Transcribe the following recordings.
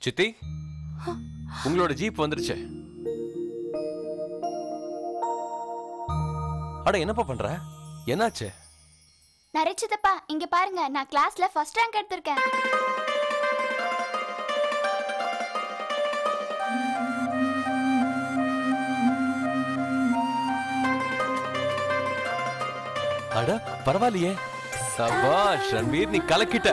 சித்தி உங்களோட ஜீப் வந்துருச்சு அட என்னப்பா பண்ற என்னாச்சு நரைச்சதப்பா இங்க பாருங்க நான் கிளாஸ்ல ஃபர்ஸ்ட் ரேங்க் எடுத்திருக்கேன் அட பரவாயில்லையே சபாஷ் ரன்வீர் நீ கலக்கிட்ட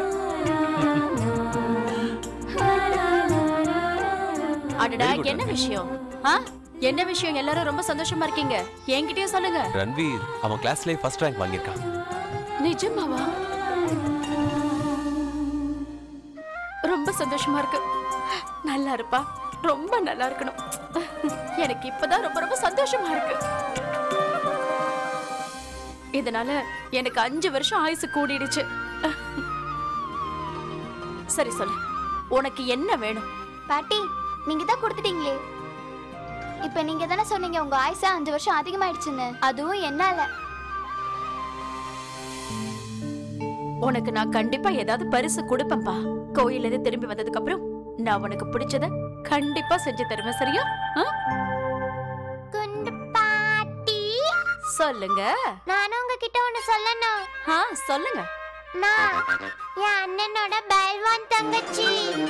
அடடா Very good, என்ன ரன்வீர். விஷயம் ஆ என்ன விஷயம் எல்லாரும் ரொம்ப சந்தோஷமா இருக்கீங்க என்கிட்டயும் சொல்லுங்க ரன்வீர் அவன் கிளாஸ்லயே ஃபர்ஸ்ட் ரேங்க் வாங்கியிருக்கான் நிஜமாவா ரொம்ப சந்தோஷமா இருக்கு நல்லா இருப்பா ரொம்ப நல்லா இருக்கணும் எனக்கு இப்பதான் ரொம்ப ரொம்ப சந்தோஷமா இருக்கு இதனால எனக்கு அஞ்சு வருஷம் ஆயுசு கூடிடுச்சு சரி சொல்லு உனக்கு என்ன வேணும் பாட்டி நீங்க தான் கொடுத்துட்டீங்களே இப்ப நீங்க தானே சொன்னீங்க உங்க ஆயுசா அஞ்சு வருஷம் அதிகமாயிடுச்சுன்னு அதுவும் என்னால உனக்கு நான் கண்டிப்பா ஏதாவது பரிசு கொடுப்பேன்பா கோயில்ல இருந்து திரும்பி வந்ததுக்கு அப்புறம் நான் உனக்கு பிடிச்சத கண்டிப்பா செஞ்சு தருவேன் சரியா ஆ? குண்டு பாட்டி சொல்லுங்க நானும் உங்ககிட்ட ஒண்ணு சொல்லணும் ஆ சொல்லுங்க நான் என் அண்ணனோட பல்வான் தங்கச்சி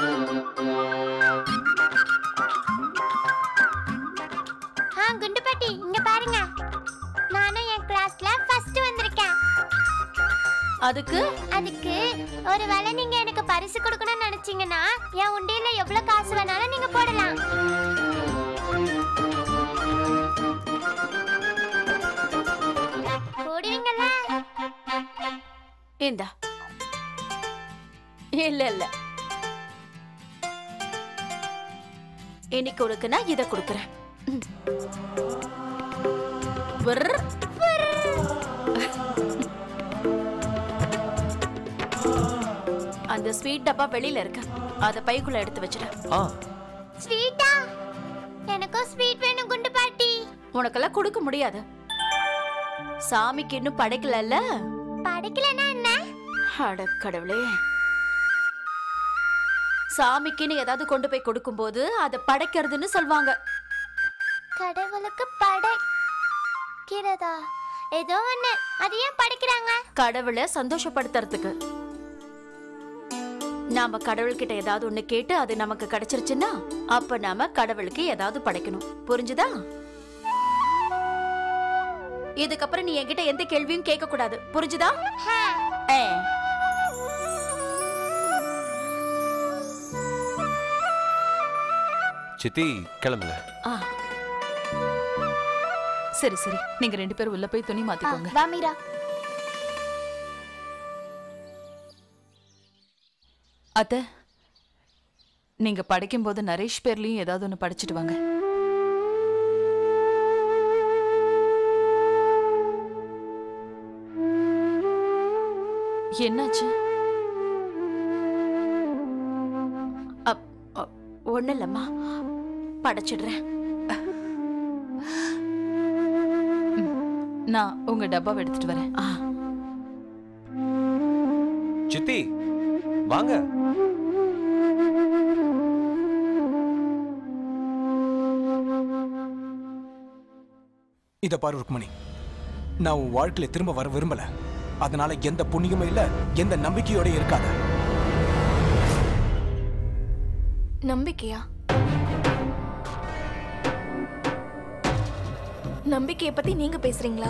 ஆ குண்டு பாட்டி இங்க பாருங்க நானும் என் கிளாஸ்ல ஃபர்ஸ்ட் வந்திருக்கேன் அதுக்கு அதுக்கு ஒருவேளை நீங்க எனக்கு பரிசு கொடுக்கணும்னு நினைச்சீங்கன்னா என் உண்டியல எவ்வளவு காசு வேணாலும் நீங்க போடலாம் போடுவீங்கல்ல இந்தா இல்ல இல்ல இன்னைக்கு உனக்கு நான் இத கொடுக்கறேன் ம். விர்ர். அந்த ஸ்வீட் டப்பா வெளியில இருக்கு அத பைக்குள்ள எடுத்து வச்சிடு ஆ ஸ்வீட்டா எனக்கும் ஸ்வீட் வேணும் குண்டு பாட்டி உனக்கெல்லாம் கொடுக்க முடியாது சாமிக்கு இன்னும் படைக்கலல்ல படைக்கலனா என்ன அட கடவுளே சாமிக்குன்னு ஏதாவது கொண்டு போய் கொடுக்கும்போது அதை படைக்கிறதுன்னு சொல்வாங்க கடவுளுக்கு படைக்கிறதா ஏதோ ஒண்ணு அது ஏன் படைக்கிறாங்க கடவுளை சந்தோஷப்படுத்துறதுக்கு நாம கடவுள்கிட்ட ஏதாவது ஒண்ணு கேட்டு அது நமக்கு கிடைச்சிருச்சுன்னா அப்ப நாம கடவுளுக்கு ஏதாவது படைக்கணும் புரிஞ்சுதா இதுக்கப்புறம் நீ என்கிட்ட எந்த கேள்வியும் கேட்க கூடாது புரிஞ்சுதா ஏ சித்தி கிளம்புங்க ஆ சரி சரி நீங்க ரெண்டு பேரும் உள்ள போய் துணி மாத்திக்கோங்க வா மீரா அத்த நீங்க படிக்கும் போது நரேஷ் பேர்லயும் ஏதாவது ஒண்ணு படிச்சிட்டு வாங்க என்னாச்சு ஒண்ணு இல்லம்மா படைச்சிடுறேன் நான் உங்க டப்பாவை எடுத்துட்டு வரேன் ஆ சித்தி வாங்க இத பாரு ருக்மணி நான் உன் வாழ்க்கையில திரும்ப வர விரும்பல அதனால எந்த புண்ணியமும் இல்ல எந்த நம்பிக்கையோட இருக்காத நம்பிக்கையா நம்பிக்கையை பத்தி நீங்க பேசுறீங்களா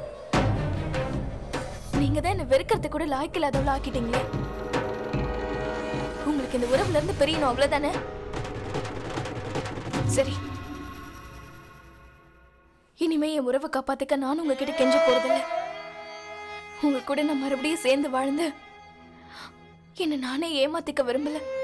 நீங்க தான் என்ன வெறுக்கிறது கூட லாய்க்கில்லாதவள ஆக்கிட்டீங்களே உங்களுக்கு இந்த உறவுல இருந்து பிரியணும் அவ்வளவுதானே சரி இனிமே என் உறவை காப்பாத்துக்க நானும் உங்ககிட்ட கெஞ்ச போறதில்ல உங்க கூட நான் மறுபடியும் சேர்ந்து வாழ்ந்து என்ன நானே ஏமாத்திக்க விரும்பல